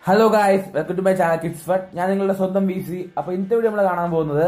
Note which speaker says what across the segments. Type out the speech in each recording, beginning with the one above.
Speaker 1: hello guys welcome to my channel kids ഫട്ട് ഞാൻ നിങ്ങളുടെ സ്വന്തം വി സി അപ്പൊ ഇന്നത്തെ വീഡിയോ നമ്മൾ കാണാൻ പോകുന്നത്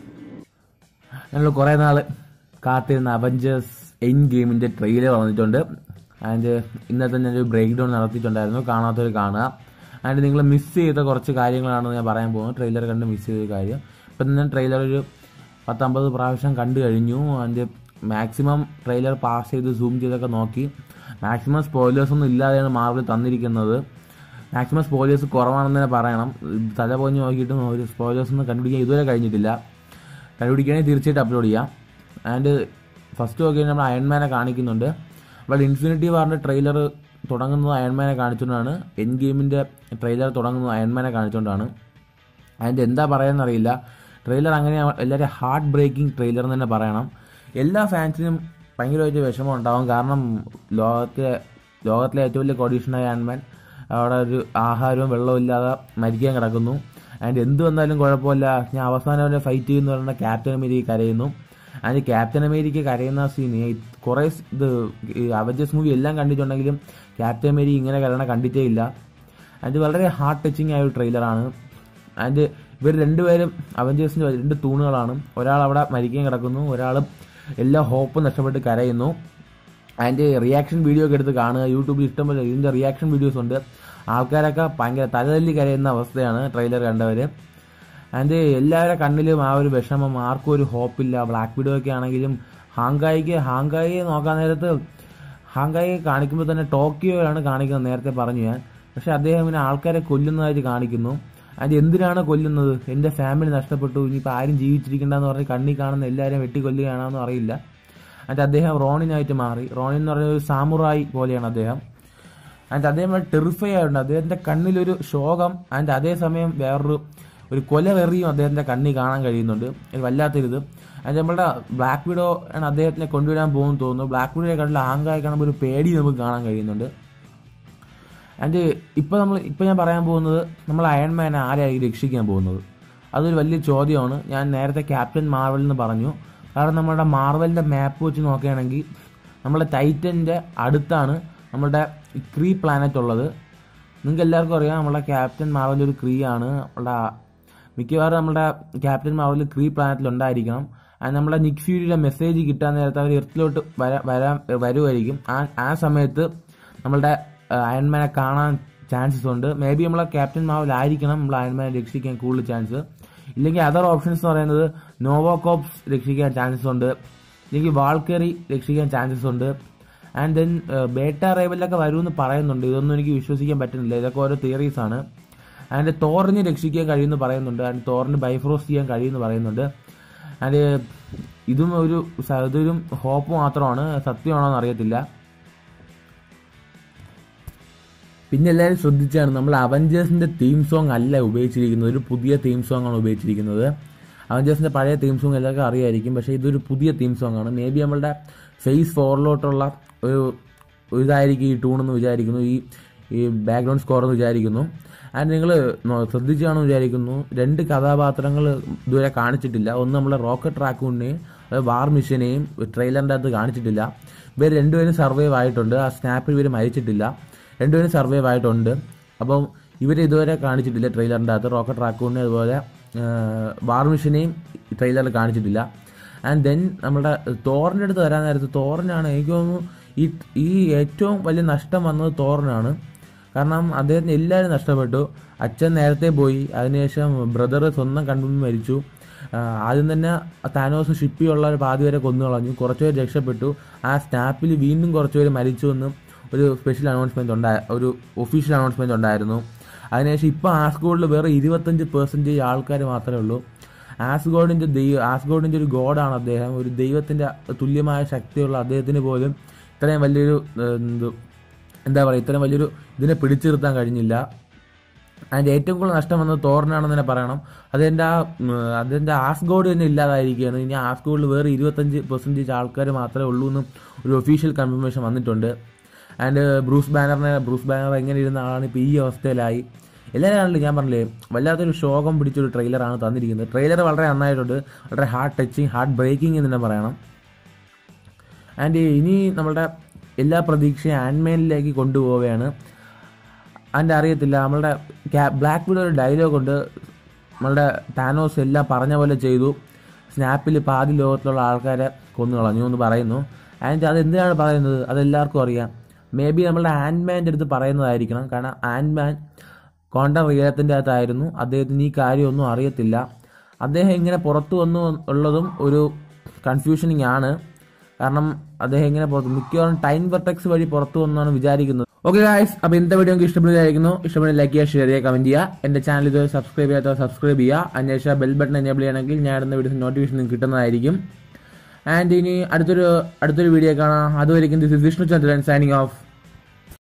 Speaker 1: ഞങ്ങൾ കുറെ നാള് കാത്തിരുന്ന അവഞ്ചേഴ്സ് എൻ ഗെയിമിന്റെ ട്രെയിലർ വന്നിട്ടുണ്ട് ആൻഡ് ഇന്നത്തെ ഞാൻ ഒരു ബ്രേക്ക് ഡൗൺ നടത്തിയിട്ടുണ്ടായിരുന്നു കാണാത്തവർ കാണുക ആൻഡ് നിങ്ങൾ മിസ് ചെയ്ത കുറച്ച് കാര്യങ്ങളാണ് ഞാൻ പറയാൻ പോകുന്നത് ട്രെയിലർ കണ്ട് മിസ് ചെയ്ത കാര്യം ഇപ്പം ഞാൻ ട്രെയിലർ ഒരു പത്തമ്പത് പ്രാവശ്യം കണ്ടു കഴിഞ്ഞു ആൻഡ് മാക്സിമം ട്രെയിലർ പാസ് ചെയ്ത് സൂം ചെയ്തൊക്കെ നോക്കി മാക്സിമം സ്പോയിലേഴ്സ് ഒന്നും ഇല്ലാതെയാണ് മാർവൽ തന്നിരിക്കുന്നത് മാക്സിമം സ്പോയിലേഴ്സ് കുറവാണെന്ന് തന്നെ പറയണം തല പോഞ്ഞ് നോക്കിയിട്ടും ഒരു സ്പോയിലേഴ്സ് ഒന്നും കണ്ടുപിടിക്കാൻ ഇതുവരെ കഴിഞ്ഞിട്ടില്ല കണ്ടുപിടിക്കുകയാണെങ്കിൽ തീർച്ചയായിട്ടും അപ്ലോഡ് ചെയ്യാം ആൻഡ് ഫസ്റ്റ് നോക്കി നമ്മൾ അയൺമാനെ കാണിക്കുന്നുണ്ട് അപ്പോൾ ഇൻഫിനിറ്റി വാറിൻ്റെ ട്രെയിലർ തുടങ്ങുന്നത് അയൺമാനെ കാണിച്ചുകൊണ്ടാണ് എൻ ഗെയിമിൻ്റെ ട്രെയിലർ തുടങ്ങുന്നത് അയൺമാനെ കാണിച്ചുകൊണ്ടാണ് അതിൻ്റെ എന്താ പറയാന്നറിയില്ല ട്രെയിലർ അങ്ങനെ എല്ലാവരും ഹാർട്ട് ബ്രേക്കിംഗ് ട്രെയിലർ എന്ന് തന്നെ പറയണം എല്ലാ ഫാൻസിനും ഭയങ്കരമായിട്ട് വിഷമം ഉണ്ടാവും കാരണം ലോകത്തെ ലോകത്തിലെ ഏറ്റവും വലിയ കൊഡീഷനായ ആൻമാൻ അവിടെ ഒരു ആഹാരവും വെള്ളവും ഇല്ലാതെ മരിക്കാൻ കിടക്കുന്നു ആൻഡ് എന്ത് വന്നാലും കുഴപ്പമില്ല ഞാൻ അവസാനം വരെ ഫൈറ്റ് ചെയ്യുന്ന പറഞ്ഞാൽ ക്യാപ്റ്റൻ അമേരിക്ക കരയുന്നു ആൻഡ് ക്യാപ്റ്റൻ അമേരിക്ക കരയുന്ന സീൻ കുറേ ഇത് അവഞ്ചേഴ്സ് മൂവി എല്ലാം കണ്ടിട്ടുണ്ടെങ്കിലും ക്യാപ്റ്റൻ അമേരിക്ക ഇങ്ങനെ കരണ കണ്ടിട്ടേ ഇല്ല അത് വളരെ ഹാർട്ട് ടച്ചിങ് ആയ ഒരു ട്രെയിലറാണ് ആൻഡ് ഇവർ രണ്ടുപേരും അവഞ്ചേഴ്സിന്റെ രണ്ട് തൂണുകളാണ് ഒരാൾ അവിടെ മരിക്കാൻ കിടക്കുന്നു ഒരാൾ എല്ലാ ഹോപ്പും നഷ്ടപ്പെട്ട് കരയുന്നു അതിന്റെ റിയാക്ഷൻ വീഡിയോ ഒക്കെ എടുത്ത് കാണുക യൂട്യൂബിൽ ഇഷ്ടംപോലെ ഇതിന്റെ റിയാക്ഷൻ വീഡിയോസ് ഉണ്ട് ആൾക്കാരൊക്കെ ഭയങ്കര തലതല്ലി കരയുന്ന അവസ്ഥയാണ് ട്രെയിലർ കണ്ടവര് ആൻഡ് എല്ലാവരുടെ കണ്ണിലും ആ ഒരു വിഷമം ആർക്കും ഒരു ഹോപ്പില്ല ബ്ലാക്ക് വീഡിയോ ഒക്കെ ആണെങ്കിലും ഹാങ്കായിക്ക് ഹാങ്കായി നോക്കാൻ നേരത്ത് ഹാങ്കായി കാണിക്കുമ്പോൾ തന്നെ ടോക്കിയോയാണ് കാണിക്കുന്നത് നേരത്തെ പറഞ്ഞു ഞാൻ പക്ഷെ അദ്ദേഹം ഇങ്ങനെ ആൾക്കാരെ കൊല്ലുന്നതായിട്ട് കാണിക്കുന്നു അത് എന്തിനാണ് കൊല്ലുന്നത് എന്റെ ഫാമിലി നഷ്ടപ്പെട്ടു ഇനിയിപ്പോൾ ആരും ജീവിച്ചിരിക്കണ്ടെന്ന് പറഞ്ഞ് കണ്ണി കാണുന്ന എല്ലാവരും വെട്ടിക്കൊല്ലുകയാണെന്ന് അറിയില്ല എന്നിട്ട് അദ്ദേഹം റോണിനായിട്ട് മാറി റോണിൻ എന്ന് പറഞ്ഞ ഒരു സാമുറായി പോലെയാണ് അദ്ദേഹം ആൻഡ് അദ്ദേഹം ടെറിഫൈ ആയിട്ടുണ്ട് അദ്ദേഹത്തിന്റെ കണ്ണിലൊരു ശോകം ആൻഡ് അതേസമയം വേറൊരു ഒരു കൊലവെറിയും അദ്ദേഹത്തിന്റെ കണ്ണിൽ കാണാൻ കഴിയുന്നുണ്ട് ഒരു വല്ലാത്തൊരിത് ആൻഡ് നമ്മളുടെ ബ്ലാക്ക് വിഡോ ആണ് അദ്ദേഹത്തിനെ കൊണ്ടുവരാൻ പോകുന്നു തോന്നുന്നു ബ്ലാക്ക് വിഡോയെ കണ്ടിൽ ആങ്കായി കാണുമ്പോൾ ഒരു പേടി നമുക്ക് കാണാൻ കഴിയുന്നുണ്ട് ആൻഡ് ഇപ്പൊ നമ്മൾ ഇപ്പൊ ഞാൻ പറയാൻ പോകുന്നത് നമ്മൾ അയൺമാനെ ആരെയായിരിക്കും രക്ഷിക്കാൻ പോകുന്നത് അതൊരു വലിയ ചോദ്യമാണ് ഞാൻ നേരത്തെ ക്യാപ്റ്റൻ മാർവൽ എന്ന് പറഞ്ഞു കാരണം നമ്മുടെ മാർവലിന്റെ മാപ്പ് വെച്ച് നോക്കുകയാണെങ്കിൽ നമ്മുടെ ടൈറ്റന്റെ അടുത്താണ് നമ്മുടെ ക്രീ പ്ലാനറ്റ് ഉള്ളത് നിങ്ങൾക്ക് എല്ലാവർക്കും അറിയാം നമ്മുടെ ക്യാപ്റ്റൻ മാർവൽ ഒരു ക്രീ ആണ് നമ്മുടെ മിക്കവാറും നമ്മുടെ ക്യാപ്റ്റൻ മാർവൽ ക്രീ പ്ലാനറ്റിൽ ഉണ്ടായിരിക്കണം അത് നമ്മുടെ നിക് ഫ്യൂരിയുടെ മെസ്സേജ് കിട്ടാൻ നേരത്തെ അവർ എർത്തിലോട്ട് വരാൻ വരുമായിരിക്കും ആ ആ സമയത്ത് നമ്മളുടെ അയൺമാനെ കാണാൻ ചാൻസസ് ഉണ്ട് മേ ബി നമ്മളെ ക്യാപ്റ്റൻ മാവൽ ആയിരിക്കണം നമ്മൾ അയൺമാനെ രക്ഷിക്കാൻ കൂടുതൽ ചാൻസ് ഇല്ലെങ്കിൽ അതർ ഓപ്ഷൻസ് എന്ന് പറയുന്നത് നോവോകോപ്സ് രക്ഷിക്കാൻ ചാൻസസ് ഉണ്ട് ഇല്ലെങ്കിൽ വാൾക്കറി രക്ഷിക്കാൻ ചാൻസസ് ഉണ്ട് ആൻഡ് ദെൻ ബേട്ട റൈവലിലൊക്കെ വരുമെന്ന് പറയുന്നുണ്ട് ഇതൊന്നും എനിക്ക് വിശ്വസിക്കാൻ പറ്റുന്നില്ല ഇതൊക്കെ ഓരോ തിയറീസ് ആണ് ആൻഡ് തോറിന് രക്ഷിക്കാൻ കഴിയുമെന്ന് പറയുന്നുണ്ട് ആൻഡ് തോറിന് ബൈഫ്രോസ് ചെയ്യാൻ കഴിയുമെന്ന് പറയുന്നുണ്ട് ആൻഡ് ഇതും ഒരു ഇതൊരു ഹോപ്പ് മാത്രമാണ് സത്യമാണോ എന്ന് അറിയത്തില്ല പിന്നെ എല്ലാവരും ശ്രദ്ധിച്ചാണ് നമ്മൾ അവഞ്ചേഴ്സിന്റെ തീം സോങ് അല്ല ഉപയോഗിച്ചിരിക്കുന്നത് ഒരു പുതിയ തീം സോങ് ആണ് ഉപയോഗിച്ചിരിക്കുന്നത് അവഞ്ചേഴ്സിന്റെ പഴയ തീം സോങ് എല്ലാവർക്കും അറിയായിരിക്കും പക്ഷേ ഇതൊരു പുതിയ തീം സോങ് ആണ് മേ ബി നമ്മളുടെ ഫേസ് ഫോറിലോട്ടുള്ള ഒരു ഇതായിരിക്കും ഈ ടൂൺ എന്ന് വിചാരിക്കുന്നു ഈ ഈ ബാക്ക്ഗ്രൗണ്ട് സ്കോർ എന്ന് വിചാരിക്കുന്നു ആൻഡ് നിങ്ങൾ ശ്രദ്ധിച്ചാണെന്ന് വിചാരിക്കുന്നു രണ്ട് കഥാപാത്രങ്ങൾ ഇതുവരെ കാണിച്ചിട്ടില്ല ഒന്ന് നമ്മളെ റോക്കറ്റ് റാക്കൂണിനെയും വാർ മിഷനെയും ട്രെയിലറിൻ്റെ അകത്ത് കാണിച്ചിട്ടില്ല ഇവർ രണ്ടുപേരും സർവൈവ് ആയിട്ടുണ്ട് ആ സ്നാപ്പിൽ ഇവർ മരിച്ചിട്ടില്ല രണ്ടുപേരും സർവൈവ് ആയിട്ടുണ്ട് അപ്പം ഇവരെ ഇതുവരെ കാണിച്ചിട്ടില്ല ട്രെയിലറിൻ്റെ അകത്ത് റോക്കറ്റ് റാക്കൂണിനെ അതുപോലെ വാർ മിഷനെയും ട്രെയിലറിൽ കാണിച്ചിട്ടില്ല ആൻഡ് ദെൻ നമ്മുടെ തോറിൻ്റെ അടുത്ത് വരാൻ നേരത്ത് തോറിനാണ് എനിക്ക് തോന്നുന്നു ഈ ഈ ഏറ്റവും വലിയ നഷ്ടം വന്നത് തോറിനാണ് കാരണം അദ്ദേഹത്തിന് എല്ലാവരും നഷ്ടപ്പെട്ടു അച്ഛൻ നേരത്തെ പോയി അതിനുശേഷം ബ്രദർ സ്വന്തം കണ്ടുപിടി മരിച്ചു ആദ്യം തന്നെ താനോസ് ഷിപ്പിയുള്ള ഒരു പാതി വരെ കൊന്നു കളഞ്ഞു കുറച്ചുപേർ രക്ഷപ്പെട്ടു ആ സ്നാപ്പിൽ വീണ്ടും കുറച്ചുപേര് മരിച്ചു എന്ന് ഒരു സ്പെഷ്യൽ അനൗൺസ്മെന്റ് ഉണ്ടായ ഒരു ഒഫീഷ്യൽ അനൗൺസ്മെന്റ് ഉണ്ടായിരുന്നു അതിനുശേഷം ഇപ്പോൾ ആസ്ഗോഡിൽ വേറെ ഇരുപത്തഞ്ച് പെർസെൻറ്റേജ് ആൾക്കാർ മാത്രമേ ഉള്ളൂ ആസ്ഗോഡിന്റെ ദൈവ ആസ്ഗോഡിന്റെ ഒരു ഗോഡാണ് അദ്ദേഹം ഒരു ദൈവത്തിന്റെ തുല്യമായ ശക്തിയുള്ള അദ്ദേഹത്തിന് പോലും ഇത്രയും വലിയൊരു എന്താ പറയുക ഇത്രയും വലിയൊരു ഇതിനെ പിടിച്ചു നിർത്താൻ കഴിഞ്ഞില്ല അതിന്റെ ഏറ്റവും കൂടുതൽ നഷ്ടം വന്നത് തോറിനാണെന്ന് തന്നെ പറയണം അതിന്റെ ആ അതിന്റെ ആസ്ഗോഡ് തന്നെ ഇല്ലാതായിരിക്കുകയാണ് ഇനി ആസ്ഗോഡിൽ വേറെ ഇരുപത്തഞ്ച് പെർസെൻറ്റേജ് ആൾക്കാർ മാത്രമേ ഉള്ളൂ എന്നും ഒരു ഒഫീഷ്യൽ കൺഫർമേഷൻ വന്നിട്ടുണ്ട് ആൻഡ് ബ്രൂസ് ബാനറിനെ ബ്രൂസ് ബാനർ എങ്ങനെ ഇരുന്ന ആളാണ് ഇപ്പോൾ ഈ അവസ്ഥയിലായി എല്ലാവരും കാണില്ല ഞാൻ പറഞ്ഞില്ലേ വല്ലാത്തൊരു ശോകം പിടിച്ചൊരു ട്രെയിലറാണ് തന്നിരിക്കുന്നത് ട്രെയിലർ വളരെ നന്നായിട്ടുണ്ട് വളരെ ഹാർട്ട് ടച്ചിങ് ഹാർട്ട് ബ്രേക്കിംഗ് എന്ന് തന്നെ പറയണം ആൻഡ് ഇനി നമ്മളുടെ എല്ലാ പ്രതീക്ഷയും ആൻഡ്മാനിലേക്ക് കൊണ്ടുപോവുകയാണ് അതിൻ്റെ അറിയത്തില്ല നമ്മളുടെ ബ്ലാക്ക് വിഡോ ഒരു ഡയലോഗ് ഉണ്ട് നമ്മളുടെ താനോസ് എല്ലാം പറഞ്ഞ പോലെ ചെയ്തു സ്നാപ്പിൽ പാതി ലോകത്തിലുള്ള ആൾക്കാരെ കൊന്നു കളഞ്ഞു എന്ന് പറയുന്നു അതിൻ്റെ അത് എന്തിനാണ് പറയുന്നത് അതെല്ലാവർക്കും അറിയാം മേ ബി നമ്മളുടെ ആൻഡ്മാൻ്റെ അടുത്ത് പറയുന്നതായിരിക്കണം കാരണം ആൻഡ്മാൻ കോണ്ടം റിയലത്തിൻ്റെ അകത്തായിരുന്നു അദ്ദേഹത്തിന് ഈ കാര്യമൊന്നും അറിയത്തില്ല അദ്ദേഹം ഇങ്ങനെ പുറത്തു വന്നു ഉള്ളതും ഒരു കൺഫ്യൂഷനിങ് ആണ് കാരണം അദ്ദേഹം ഇങ്ങനെ പുറത്ത് മിക്കവാറും ടൈം വെർട്ടെക്സ് വഴി പുറത്തു വന്നാണ് വിചാരിക്കുന്നത് ഓക്കെ ഗായ്സ് അപ്പോൾ ഇന്നത്തെ വീഡിയോ നിങ്ങൾക്ക് ഇഷ്ടപ്പെടുന്നതായിരിക്കുന്നു ഇഷ്ടപ്പെടുന്ന ലൈക്ക് ചെയ്യുക ഷെയർ ചെയ്യുക കമന്റ് ചെയ്യുക എൻ്റെ ചാനൽ ഇത് സബ്സ്ക്രൈബ് ചെയ്യാത്തവർ സബ്സ്ക്രൈബ് ചെയ്യുക അതിനുശേഷം ബെൽ ബട്ടൺ എനേബിൾ ചെയ്യണമെങ്കിൽ ഞാൻ ഇടുന്ന വീഡിയോസ് നോട്ടിഫിക്കേഷൻ നിങ്ങൾക്ക് കിട്ടുന്നതായിരിക്കും ആൻഡ് ഇനി അടുത്തൊരു അടുത്തൊരു വീഡിയോ കാണാം അതുവരെയും this is Vishnu Chandran signing of